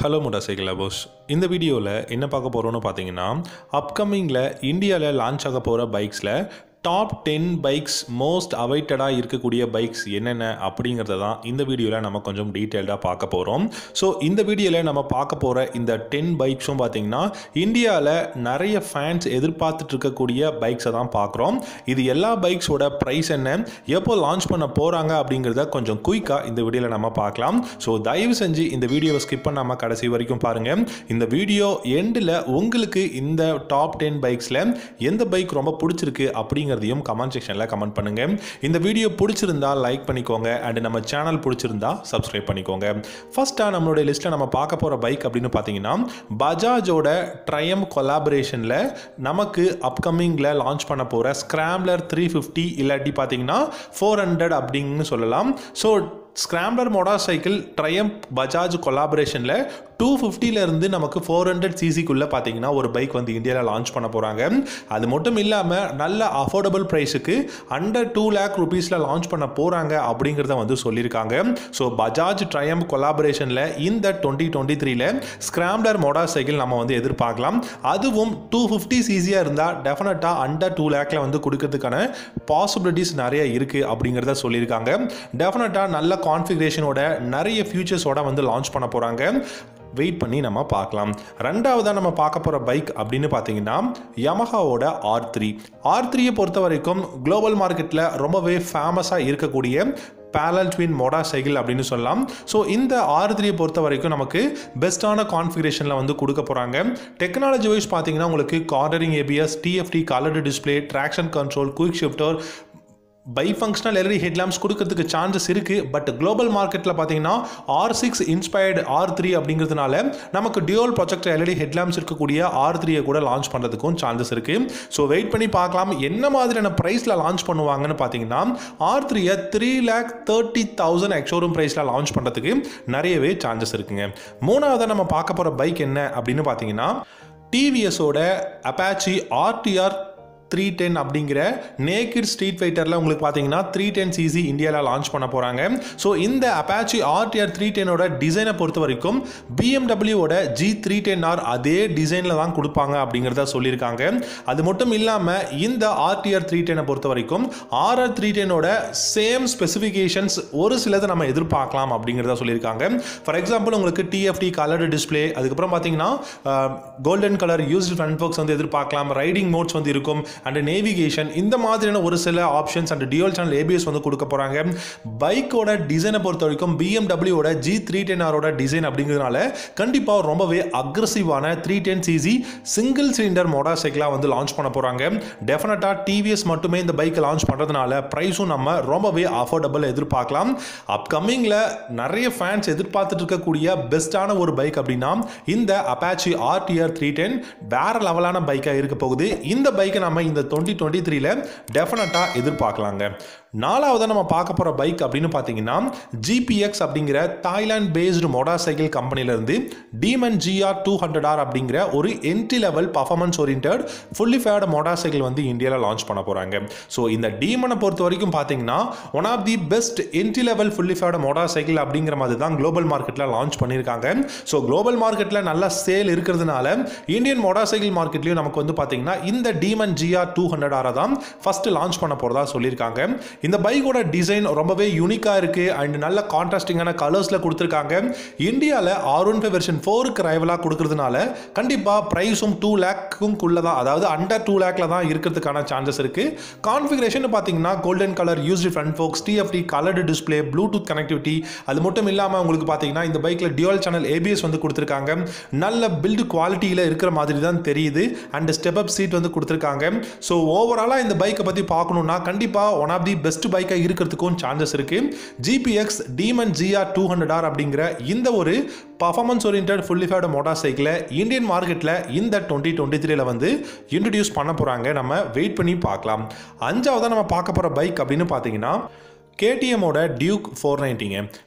hello motorcycle lovers இந்த வீடியோவில் என்ன பார்க்க போகிறோம்னு பார்த்தீங்கன்னா அப்கமிங்கில் இந்தியாவில் லான்ச் ஆக போகிற பைக்ஸில் டாப் டென் பைக்ஸ் மோஸ்ட் அவைட்டடாக இருக்கக்கூடிய பைக்ஸ் என்னென்ன அப்படிங்கிறத தான் இந்த வீடியோவில் நம்ம கொஞ்சம் டீட்டெயில்டாக பார்க்க போகிறோம் ஸோ இந்த வீடியோவில் நம்ம பார்க்க போகிற இந்த டென் பைக்ஸும் பார்த்தீங்கன்னா இந்தியாவில் நிறைய ஃபேன்ஸ் எதிர்பார்த்துட்டு இருக்கக்கூடிய பைக்ஸை தான் பார்க்குறோம் இது எல்லா பைக்ஸோட ப்ரைஸ் என்ன எப்போ லான்ச் பண்ண போகிறாங்க அப்படிங்கிறத கொஞ்சம் குயிக்காக இந்த வீடியோவில் நம்ம பார்க்கலாம் ஸோ தயவு செஞ்சு இந்த வீடியோவை ஸ்கிப் பண்ணாமல் கடைசி வரைக்கும் பாருங்கள் இந்த வீடியோ எண்டில் உங்களுக்கு இந்த டாப் டென் பைக்ஸில் எந்த பைக் ரொம்ப பிடிச்சிருக்கு அப்படிங்கிறதையும் கமெண்ட் செக்ஷனில் கமெண்ட் பண்ணுங்கள் இந்த வீடியோ பிடிச்சிருந்தா லைக் பண்ணிக்கோங்க அண்ட் நம்ம சேனல் பிடிச்சிருந்தா சப்ஸ்கிரைப் பண்ணிக்கோங்க ஃபஸ்ட்டாக நம்மளுடைய லிஸ்ட்டில் நம்ம பார்க்க போகிற பைக் அப்படின்னு பார்த்தீங்கன்னா பஜாஜோட ட்ரையம் கொலாபரேஷனில் நமக்கு அப்கமிங்கில் லான்ச் பண்ண போகிற ஸ்க்ராம்லர் த்ரீ ஃபிஃப்டி இல்லாட்டி பார்த்தீங்கன்னா ஃபோர் ஹண்ட்ரட் அப்படின்னு சொல்லலாம் so scrambler motorcycle Triumph Bajaj கொலாபரேஷனில் டூ இருந்து நமக்கு ஃபோர் ஹண்ட்ரட் சிசிக்குள்ளே பார்த்தீங்கன்னா ஒரு பைக் வந்து இந்தியாவில் லான்ச் பண்ண போகிறாங்க அது மட்டும் இல்லாமல் நல்ல அஃபோர்டபுள் ப்ரைஸுக்கு அண்டர் டூ லேக் ருபீஸில் லான்ச் பண்ண போகிறாங்க அப்படிங்கிறத வந்து சொல்லியிருக்காங்க ஸோ பஜாஜ் ட்ரையம் கொலாபரேஷனில் இந்த டுவெண்ட்டி டுவெண்ட்டி த்ரீல ஸ்க்ராம்லர் மோட்டார் சைக்கிள் நம்ம வந்து எதிர்பார்க்கலாம் அதுவும் டூ ஃபிஃப்டி சிசியாக இருந்தால் டெஃபினட்டாக அண்டர் டூ லேக்கில் வந்து கொடுக்கறதுக்கான பாசிபிலிட்டிஸ் நிறைய இருக்குது அப்படிங்கிறத சொல்லியிருக்காங்க டெஃபினட்டாக நல்ல கான்ஃபிகரேஷனோட நிறைய ஃபியூச்சர்ஸோட வந்து லான்ச் பண்ண போகிறாங்க வெயிட் பண்ணி நம்ம பார்க்கலாம் ரெண்டாவதாக நம்ம பார்க்க போகிற பைக் அப்படின்னு பார்த்தீங்கன்னா யமஹாவோட ஆர் த்ரீ ஆர் த்ரீயை பொறுத்த வரைக்கும் குளோபல் மார்க்கெட்டில் ரொம்பவே ஃபேமஸாக இருக்கக்கூடிய பேரல் ட்வின் மோட்டார் சைக்கிள் அப்படின்னு சொல்லலாம் ஸோ இந்த ஆர் த்ரீயை பொறுத்த வரைக்கும் நமக்கு பெஸ்ட்டான கான்ஃபிகரேஷனில் வந்து கொடுக்க போகிறாங்க டெக்னாலஜி வைஸ் பார்த்தீங்கன்னா உங்களுக்கு cornering ABS TFT coloured display traction control quick shifter bi functional LED headlamps கொடுக்கறதுக்கு சான்சஸ் இருக்குது பட் குளோபல் மார்க்கெட்டில் பார்த்தீங்கன்னா R six inspired R three அப்படிங்கிறதுனால நமக்கு டியூல் ப்ரொஜெக்ட் எல்இடி ஹெட்லாம்ப்ஸ் இருக்கக்கூடிய ஆர் த்ரீயை கூட லான்ச் பண்ணுறதுக்கும் சான்சஸ் இருக்குது ஸோ வெயிட் பண்ணி பார்க்கலாம் என்ன மாதிரியான ப்ரைஸில் லான்ச் பண்ணுவாங்கன்னு பார்த்தீங்கன்னா ஆர் த்ரீயை three lakh thirty thousand ex showroom ப்ரைஸில் லான்ச் பண்ணுறதுக்கு நிறையவே சான்சஸ் இருக்குங்க மூணாவதாக நம்ம பார்க்க போகிற பைக் என்ன அப்படின்னு பார்த்தீங்கன்னா டிவிஎஸோட அப்பாச்சி ஆர்டிஆர் த்ரீ டென் அப்படிங்கிற நேக்கிட் ஸ்ட்ரீட் ஃபைட்டரில் உங்களுக்கு பார்த்தீங்கன்னா த்ரீ டென் சிசி இந்தியாவில் லான்ச் பண்ண போகிறாங்க ஸோ இந்த அப்பாச்சி ஆர்டிஆர் த்ரீ டென்னோட டிசைனை பொறுத்த வரைக்கும் பிஎம்டபிள்யூவோட ஜி த்ரீ டென் ஆர் அதே டிசைனில் தான் கொடுப்பாங்க அப்படிங்கிறத சொல்லியிருக்காங்க அது மட்டும் இல்லாமல் இந்த ஆர்டிஆர் த்ரீ டெனை பொறுத்த வரைக்கும் ஆர்ஆர் த்ரீ டென்னோட சேம் ஸ்பெசிஃபிகேஷன்ஸ் ஒரு சிலதை நம்ம எதிர்பார்க்கலாம் அப்படிங்கிறத சொல்லியிருக்காங்க ஃபார் எக்ஸாம்பிள் உங்களுக்கு டிஎஃப்டி கலர்டு டிஸ்பிளே அதுக்கப்புறம் பார்த்தீங்கன்னா golden colour USD front forks வந்து எதிர்பார்க்கலாம் ரைடிங் மோட்ஸ் வந்து இருக்கும் அண்ட் நேவிகேஷன் இந்த மாதிரியான ஒரு சில options and dual channel ABS வந்து கொடுக்க போகிறாங்க பைக்கோட டிசைனை பொறுத்த வரைக்கும் பிஎம்டபிள்யூட ஜி த்ரீ டென் ஆரோட டிசைன் அப்படிங்கிறதுனால கண்டிப்பாக ரொம்பவே அக்ரஸிவான three ten CC single cylinder motor சைக்கிளாக வந்து லான்ச் பண்ண போகிறாங்க டெஃபினட்டாக டிவிஎஸ் மட்டுமே இந்த பைக்கை லான்ச் பண்ணுறதுனால ப்ரைஸும் நம்ம ரொம்பவே அஃபோர்டபுள் எதிர்பார்க்கலாம் அப்கமிங்கில் நிறைய ஃபேன்ஸ் எதிர்பார்த்துட்டு இருக்கக்கூடிய பெஸ்ட்டான ஒரு பைக் அப்படின்னா இந்த அப்பாச்சி ஆர்டிஆர் த்ரீ டென் வேற லெவலான பைக்காக இருக்க போகுது இந்த பைக்கை நம்ம இந்த டுவெண்ட்டி டுவெண்ட்டி த்ரீல டெஃபினட்டாக எதிர்பார்க்கலாங்க நாலாவதாக நம்ம பார்க்க போகிற பைக் அப்படின்னு பார்த்தீங்கன்னா ஜிபிஎக்ஸ் அப்படிங்கிற தாய்லாந்து பேஸ்டு மோட்டார் சைக்கிள் கம்பெனிலேருந்து Demon GR two hundred R அப்படிங்கிற ஒரு entry level performance orient fully faired motorcycle வந்து இந்தியாவில் லான்ச் பண்ண போகிறாங்க ஸோ இந்த டீமனை பொறுத்த வரைக்கும் பார்த்தீங்கன்னா one of the best entry level fully faired motorcycle அப்படிங்கிற மாதிரி தான் குளோபல் மார்க்கெட்டில் லான்ச் பண்ணியிருக்காங்க ஸோ குளோபல் மார்க்கெட்டில் நல்ல சேல் இருக்கிறதுனால இந்தியன் மோட்டார் சைக்கிள் மார்க்கெட்லையும் நமக்கு வந்து பார்த்தீங்கன்னா இந்த டீமன் ஜிஆர் டூ ஹண்ட்ரட் ஆரை தான் ஃபர்ஸ்ட் லான்ச் பண்ண போகிறதா சொல்லியிருக்காங்க இந்த பைக்கோட டிசைன் ரொம்பவே யூனிக்காக இருக்குது அண்ட் நல்ல கான்ட்ராஸ்டிங்கான கலர்ஸில் கொடுத்துருக்காங்க இந்தியாவில் ஆர் ஒன் ஃபைவ் வெர்ஷன் ஃபோருக்கு ரைவலாக கொடுக்கறதுனால கண்டிப்பாக ப்ரைஸும் டூ லேக்கும்குள்ளே தான் அதாவது அண்டர் டூ லேக்கில் தான் இருக்கிறதுக்கான சான்சஸ் இருக்குது கான்ஃபிகரேஷன் பார்த்தீங்கன்னா golden colour USD front forks TFT coloured display Bluetooth connectivity அது மட்டும் இல்லாமல் உங்களுக்கு பார்த்தீங்கன்னா இந்த பைக்கில் டியூல் சேனல் ஏபிஎஸ் வந்து கொடுத்துருக்காங்க நல்ல பில்டு குவாலிட்டியில் இருக்கிற மாதிரி தான் தெரியுது அண்ட் ஸ்டெப் அப் சீட் வந்து கொடுத்துருக்காங்க ஸோ ஓவராலாக இந்த பைக்கை பற்றி பார்க்கணுன்னா கண்டிப்பாக ஒன் ஆஃப் தி பெஸ்ட் பைக்காக இருக்கிறதுக்கும் சான்சஸ் இருக்குது GPX Demon GR two hundred R அப்படிங்கிற இந்த ஒரு பர்ஃபார்மன்ஸ் ஓரியன்ட் ஃபுல்லி ஃபேர்டு மோட்டார் சைக்கிளை இந்தியன் மார்க்கெட்டில் இந்த டுவெண்ட்டி டுவெண்ட்டி த்ரீல வந்து இன்ட்ரடியூஸ் பண்ண போகிறாங்க நம்ம வெயிட் பண்ணி பார்க்கலாம் அஞ்சாவதாக நம்ம பார்க்க போகிற பைக் அப்படின்னு பார்த்தீங்கன்னா கேடிஎம்மோட டியூக் ஃபோர் நைன்ட்டிங்க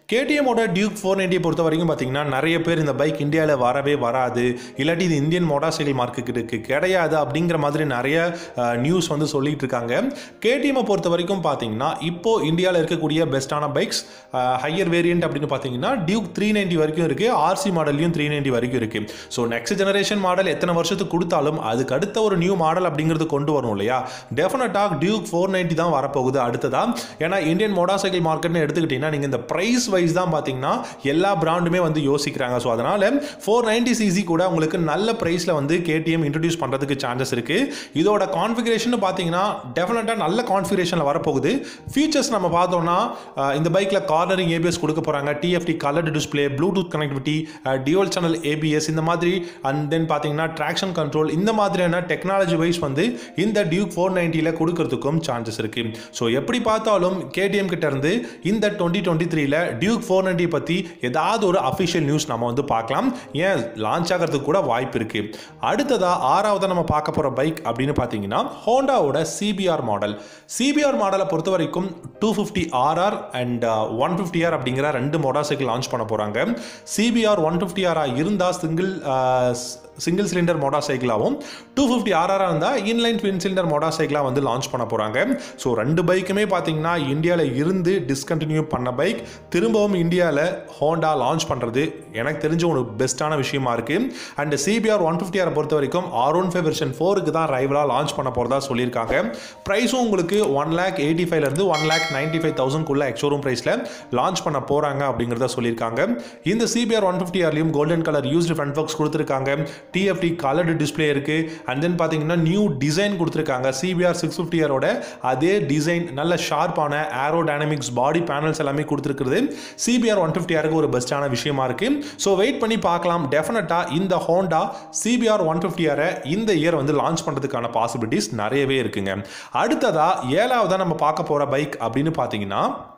கேடிஎம்மோட டியூக் ஃபோர் நைன்ட்டியை பொறுத்த வரைக்கும் பார்த்தீங்கன்னா நிறைய பேர் இந்த பைக் இந்தியாவில் வரவே வராது இல்லாட்டி இது இந்தியன் மோட்டார் சைக்கிள் மார்க்கெட்டுக்கு கிடையாது அப்படிங்கிற மாதிரி நிறைய நியூஸ் வந்து சொல்லிட்டு இருக்காங்க கேடிஎம்மை பொறுத்த வரைக்கும் பார்த்தீங்கன்னா இப்போ இந்தியாவில் இருக்கக்கூடிய பெஸ்ட்டான பைக்ஸ் ஹையர் வேரியன்ட் அப்படின்னு பார்த்தீங்கன்னா டியூக் த்ரீ நைன்ட்டி வரைக்கும் இருக்குது ஆர்சி மாடல்லையும் த்ரீ நைன்ட்டி வரைக்கும் இருக்குது ஸோ நெக்ஸ்ட் ஜெனரேஷன் மாடல் எத்தனை வருஷத்துக்கு கொடுத்தாலும் அதுக்கு அடுத்த ஒரு நியூ மாடல் அப்படிங்கிறது கொண்டு வரும் இல்லையா டெஃபினட்டாக டியூக் ஃபோர் நைன்ட்டி தான் வரப்போகுது அடுத்ததா ஏன்னா இந்தியன் மோட்டார் சைக்கிள் மார்க்கெட்னு எடுத்துக்கிட்டிங்கன்னா நீங்கள் இந்த ப்ரைஸ் வைஸ் தான் பார்த்தீங்கன்னா எல்லா பிராண்டுமே வந்து யோசிக்கிறாங்க ஸோ அதனால் ஃபோர் நைன்ட்டி சிசி கூட உங்களுக்கு நல்ல ப்ரைஸில் வந்து கேடிஎம் இன்ட்ரடியூஸ் பண்ணுறதுக்கு சான்சஸ் இருக்குது இதோட கான்ஃபிகரேஷன் பார்த்தீங்கன்னா டெஃபினட்டாக நல்ல கான்ஃபிகரேஷனில் வரப்போகுது ஃபீச்சர்ஸ் நம்ம பார்த்தோம்னா அஹ், இந்த பைக்கில் கார்னரிங் ஏபிஎஸ் கொடுக்க போகிறாங்க TFT coloured display Bluetooth connectivity dual channel ABS இந்த மாதிரி அண்ட் தென் பார்த்தீங்கன்னா ட்ராக்ஷன் கண்ட்ரோல் இந்த மாதிரியான டெக்னாலஜி வைஸ் வந்து இந்த டியூக் ஃபோர் நைன்ட்டியில் கொடுக்கறதுக்கும் சான்சஸ் இருக்குது ஸோ எப்படி பார்த்தாலும் கேடிஎம் கிட்ட இருந்து இந்த டுவெண்ட்டி டுவெண்ட்டி த்ரீல டியூக் ஃபோர் நைன்ட்டி பற்றி ஏதாவது ஒரு அஃபிஷியல் நியூஸ் நம்ம வந்து பார்க்கலாம் ஏன் லான்ச் ஆகிறதுக்கு கூட வாய்ப்பு இருக்குது அடுத்ததாக ஆறாவதாக நம்ம பார்க்க போகிற பைக் அப்படின்னு பார்த்தீங்கன்னா ஹோண்டாவோட சிபிஆர் மாடல் சிபிஆர் மாடலை பொறுத்த வரைக்கும் two fifty RR and one fifty R அப்படிங்கிற ரெண்டு மோட்டார் சைக்கிள் லான்ச் பண்ண போகிறாங்க சிபிஆர் ஒன் ஃபிஃப்டி ஆராக இருந்தால் சிங்கிள் சிங்கிள் சிலிண்டர் மோட்டார் சைக்கிளாகவும் டூ ஃபிஃப்டி ஆர்ஆராக இருந்தால் இன்லைன் ட்வின் சிலிண்டர் மோட்டார் சைக்கிளாக வந்து லான்ச் பண்ண போகிறாங்க ஸோ ரெண்டு பைக்குமே பார்த்தீங்கன்னா இந்தியாவில் இருந்து டிஸ்கண்டினியூ பண்ண பைக் திரும்பவும் இந்தியாவில் ஹோண்டா லான்ச் பண்ணுறது எனக்கு தெரிஞ்ச ஒரு பெஸ்ட்டான விஷயமா இருக்குது அண்ட் சிபிஆர் ஒன் ஃபிஃப்டி ஆரை பொறுத்த வரைக்கும் ஆர் ஒன் ஃபைவ் வெர்ஷன் ஃபோருக்கு தான் ரைவலாக லான்ச் பண்ண போகிறதா சொல்லியிருக்காங்க ப்ரைஸும் உங்களுக்கு ஒன் லேக் எயிட்டி ஃபைவ்லேருந்து ஒன் லேக் நைன்ட்டி ஃபைவ் தௌசண்ட்குள்ள எக்ஷோரூம் ப்ரைஸில் லான்ச் பண்ண போகிறாங்க அப்படிங்கிறத சொல்லியிருக்காங்க இந்த சிபிஆர் ஒன் ஃபிஃப்டி ஆர்லையும் golden colour USD front forks கொடுத்துருக்காங்க டிஎஃப்டி கலர்டு டிஸ்பிளே இருக்குது அண்ட் தென் பார்த்தீங்கன்னா நியூ டிசைன் கொடுத்துருக்காங்க சிபிஆர் சிக்ஸ் ஃபிஃப்டி ஆரோட அதே டிசைன் நல்ல ஷார்ப்பான ஏரோ டைனமிக்ஸ் பாடி பேனல்ஸ் எல்லாமே கொடுத்துருக்குறது சிபிஆர் ஒன் ஃபிஃப்டி ஆருக்கு ஒரு பெஸ்ட்டான விஷயமா இருக்குது ஸோ வெயிட் பண்ணி பார்க்கலாம் டெஃபினட்டாக இந்த ஹோண்டா சிபிஆர் ஒன் ஃபிஃப்டி ஆரை இந்த இயர் வந்து லான்ச் பண்ணுறதுக்கான பாசிபிலிட்டிஸ் நிறையவே இருக்குங்க அடுத்ததா ஏழாவதா நம்ம பார்க்க போகிற பைக் அப்படின்னு பார்த்தீங்கன்னா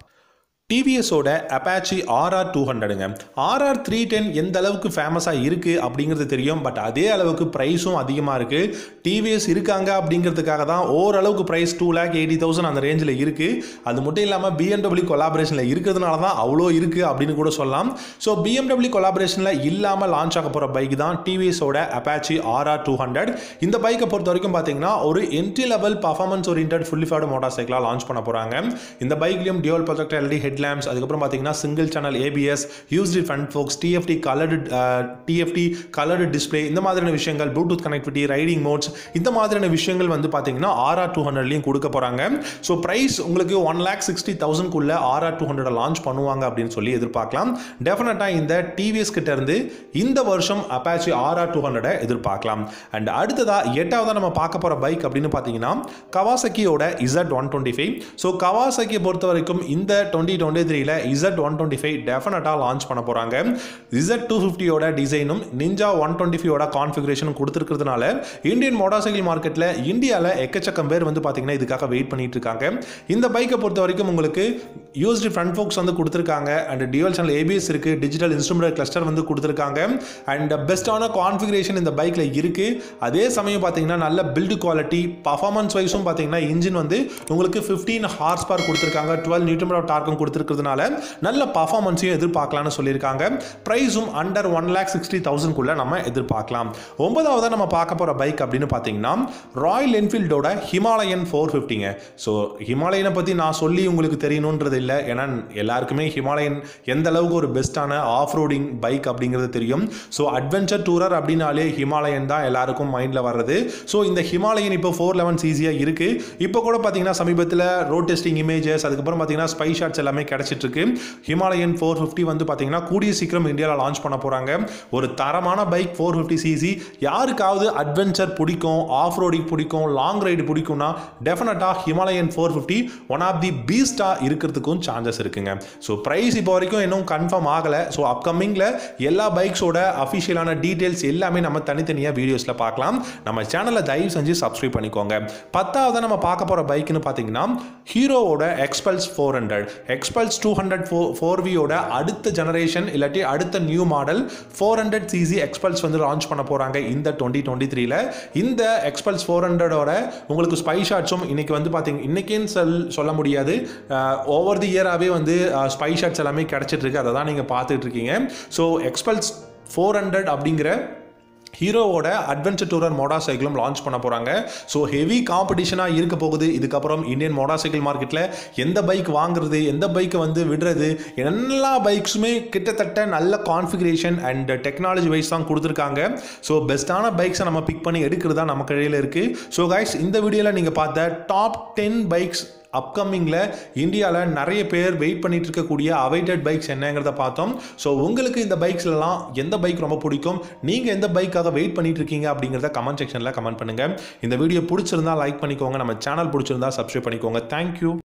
டிவிஎஸோட அப்பாச்சி ஆர்ஆர் டூ ஹண்ட்ரடுங்க ஆர்ஆர் த்ரீ டென் எந்த அளவுக்கு ஃபேமஸாக இருக்குது அப்படிங்கிறது தெரியும் பட் அதே அளவுக்கு ப்ரைஸும் அதிகமாக இருக்குது டிவிஎஸ் இருக்காங்க அப்படிங்கிறதுக்காக தான் ஓரளவுக்கு price two lakh eighty thousand அந்த ரேஞ்சில் இருக்குது அது மட்டும் இல்லாமல் பிஎம்டபிள்யூ கொலாபரேஷனில் இருக்கிறதுனால தான் அவ்வளோ இருக்குது அப்படின்னு கூட சொல்லலாம் ஸோ பிஎம்டபிள்யூ கொலாபரேஷனில் இல்லாமல் லான்ச் ஆக போகிற பைக் தான் டிவிஎஸோட அப்பாச்சி ஆர்ஆர் டூ ஹண்ட்ரட் இந்த பைக்கை பொறுத்த வரைக்கும் பார்த்தீங்கன்னா ஒரு entry level performance orient fully faired motor சைக்கிளாக லான்ச் பண்ண போகிறாங்க இந்த பைக்லையும் டியூவல் ப்ரொஜெக்ட் எல்டி ஹெட்லாம்ப்ஸ் அதுக்கப்புறம் பார்த்தீங்கன்னா single channel ABS USD front forks TFT coloured TFT coloured display இந்த மாதிரியான விஷயங்கள் ப்ளூடூத் கனெக்டிவிட்டி ரைடிங் மோட்ஸ் இந்த மாதிரியான விஷயங்கள் வந்து பார்த்தீங்கன்னா ஆர்ஆர் டூ ஹண்ட்ரட்லையும் கொடுக்க போகிறாங்க ஸோ ப்ரைஸ் உங்களுக்கு ஒன் லேக் சிக்ஸ்டி தௌசண்ட்குள்ள ஆர்ஆர் டூ ஹண்ட்ரட் லான்ச் பண்ணுவாங்க அப்படின்னு சொல்லி எதிர்பார்க்கலாம் டெஃபினட்டாக இந்த டிவிஎஸ் கிட்ட இருந்து இந்த வருஷம் அப்பாச்சி ஆர்ஆர் டூ ஹண்ட்ரடை எதிர்பார்க்கலாம் அண்ட் அடுத்ததா எட்டாவதா நம்ம பார்க்க போகிற பைக் அப்படின்னு பார்த்தீங்கன்னா கவாசக்கியோட Z one twenty five so கவாசக்கியை பொறுத்த வரைக்கும் இந்த டுவெண்ட்டி டுவெண்ட்டி த்ரீல இசட் ஒன் டுவெண்ட்டி ஃபைவ் டெஃபினட்டாக லான்ச் பண்ண போகிறாங்க இசட் டூ ஃபிஃப்டியோட டிசைனும் நிஞ்சா ஒன் டுவெண்ட்டி ஃபைவோட கான்ஃபிகரேஷனும் கொடுத்துருக்கிறதுனால இந்தியன் மோட்டார் சைக்கிள் மார்க்கெட்டில் இந்தியாவில் எக்கச்சக்கம் பேர் வந்து பார்த்தீங்கன்னா இதுக்காக வெயிட் பண்ணிட்டு இருக்காங்க இந்த பைக்கை பொறுத்த வரைக்கும் உங்களுக்கு யூஸ்டு ஃப்ரண்ட் ஃபோக்ஸ் வந்து கொடுத்துருக்காங்க அண்ட் டியூவல் சேனல் ஏபிஎஸ் இருக்குது டிஜிட்டல் இன்ஸ்ட்ருமெண்ட் கிளஸ்டர் வந்து கொடுத்துருக்காங்க அண்ட் பெஸ்ட்டான கான்ஃபிகரேஷன் இந்த பைக்கில் இருக்குது அதே சமயம் பார்த்தீங்கன்னா நல்ல பில்டு குவாலிட்டி பர்ஃபார்மன்ஸ் வைஸும் பார்த்தீங்கன்னா இன்ஜின் வந்து உங்களுக்கு ஃபிஃப்டீன் ஹார்ஸ் பவர் கொடுத்துருக்காங்க டுவெல் நியூட்ரன் ஆஃப் டார்க்கும் கொடுத்துருக்கிறதுனால நல்ல பர்ஃபார்மன்ஸையும் எதிர்பார்க்கலாம்னு சொல்லியிருக்காங்க ப்ரைஸும் அண்டர் ஒன் லேக் சிக்ஸ்டி தௌசண்ட்குள்ள நம்ம எதிர்பார்க்கலாம் ஒன்பதாவதாக நம்ம பார்க்க போகிற பைக் அப்படின்னு பார்த்தீங்கன்னா ராயல் என்ஃபீல்டோட ஹிமாலயன் ஃபோர் ஃபிஃப்டிங்க ஸோ ஹிமாலயனை பற்றி நான் சொல்லி உங்களுக்கு தெரியணுன்றது இல்லை ஏன்னா எல்லாருக்குமே ஹிமாலயன் எந்த அளவுக்கு ஒரு பெஸ்ட்டான ஆஃப் ரோடிங் பைக் அப்படிங்கிறது தெரியும் ஸோ அட்வென்ச்சர் டூரர் அப்படின்னாலே ஹிமாலயன் தான் எல்லாருக்கும் மைண்டில் வர்றது ஸோ இந்த ஹிமாலயன் இப்போ ஃபோர் லெவன் சிசியாக இருக்குது இப்போ கூட பார்த்தீங்கன்னா சமீபத்தில் ரோட் டெஸ்டிங் இமேஜஸ் அதுக்கப்புறம் பார்த்தீங்கன்னா ஸ்பை ஷாட்ஸ் எல்லாமே கிடச்சிட்டு இருக்கு ஹிமாலயன் ஃபோர் ஃபிஃப்டி வந்து பார்த்தீங்கன்னா கூடிய சீக்கிரம் இந்தியாவில் லான்ச் பண்ண போகிறாங்க ஒரு தரமான பைக் ஃபோர் ஃபிஃப்டி சிசி யாருக்காவது அட்வென்ச்சர் பிடிக்கும் ஆஃப் ரோடிங் பிடிக்கும் லாங் ரைடு பிடிக்கும்னா டெஃபினட்டாக Himalayan four fifty one of the பீஸ்டாக இருக்கிறதுக்கும் சான்சஸ் இருக்குங்க ஸோ ப்ரைஸ் இப்போ வரைக்கும் இன்னும் கன்ஃபார்ம் ஆகலை ஸோ அப்கமிங்கில் எல்லா பைக்ஸோட அஃபிஷியலான டீட்டெயில்ஸ் எல்லாமே நம்ம தனித்தனியாக வீடியோஸில் பார்க்கலாம் நம்ம சேனலை தயவு செஞ்சு சப்ஸ்கிரைப் பண்ணிக்கோங்க பத்தாவது நம்ம பார்க்க போகிற பைக்குன்னு பார்த்தீங்கன்னா ஹீரோவோட எக்ஸ்பல்ஸ் ஃபோர் ஹண்ட்ரட் எக்ஸ்பல் எக்ஸ்பல்ஸ் டூ ஹண்ட்ரட் ஃபோ ஃபோர் வியோட அடுத்த ஜெனரேஷன் இல்லாட்டி அடுத்த new model four hundred CC Xpulse வந்து லான்ச் பண்ண போகிறாங்க இந்த டுவெண்ட்டி டுவெண்ட்டி த்ரீல இந்த எக்ஸ்பல்ஸ் ஃபோர் ஹண்ட்ரடோட உங்களுக்கு ஸ்பை ஷாட்ஸும் இன்னைக்கு வந்து பார்த்தீங்க இன்னைக்குன்னு சொல் சொல்ல முடியாது ஓவர் தி இயராகவே வந்து ஸ்பை ஷாட்ஸ் எல்லாமே கிடச்சிட்டு இருக்கு அதை தான் நீங்கள் பார்த்துட்டு இருக்கீங்க ஸோ எக்ஸ்பல்ஸ் ஃபோர் ஹண்ட்ரட் அப்படிங்கிற ஹீரோவோட அட்வென்ச்சர் டூரர் மோட்டார் சைக்கிளும் லான்ச் பண்ண போகிறாங்க ஸோ ஹெவி காம்படிஷனாக இருக்க போகுது இதுக்கப்புறம் இந்தியன் மோட்டார் சைக்கிள் மார்க்கெட்டில் எந்த பைக் வாங்குறது எந்த பைக்கை வந்து விடுறது எல்லா பைக்ஸுமே கிட்டத்தட்ட நல்ல கான்ஃபிகரேஷன் அண்ட் டெக்னாலஜி வைஸ் தான் கொடுத்துருக்காங்க ஸோ பெஸ்ட்டான பைக்ஸை நம்ம பிக் பண்ணி எடுக்கிறது தான் நம்ம கையில் இருக்குது ஸோ கைஸ் இந்த வீடியோவில் நீங்கள் பார்த்த டாப் டென் பைக்ஸ் அப்கமிங்கில் இந்தியாவில் நிறைய பேர் வெயிட் பண்ணிட்டு இருக்கக்கூடிய அவைட்டட் பைக்ஸ் என்னங்கிறத பார்த்தோம் ஸோ உங்களுக்கு இந்த பைக்ஸ்லாம் எந்த பைக் ரொம்ப பிடிக்கும் நீங்கள் எந்த பைக்காக வெயிட் பண்ணிட்டு இருக்கீங்க அப்படிங்கிறத கமெண்ட் செக்ஷனில் கமெண்ட் பண்ணுங்கள் இந்த வீடியோ பிடிச்சிருந்தா லைக் பண்ணிக்கோங்க நம்ம சேனல் பிடிச்சிருந்தா சப்ஸ்கிரைப் பண்ணிக்கோங்க தேங்க்யூ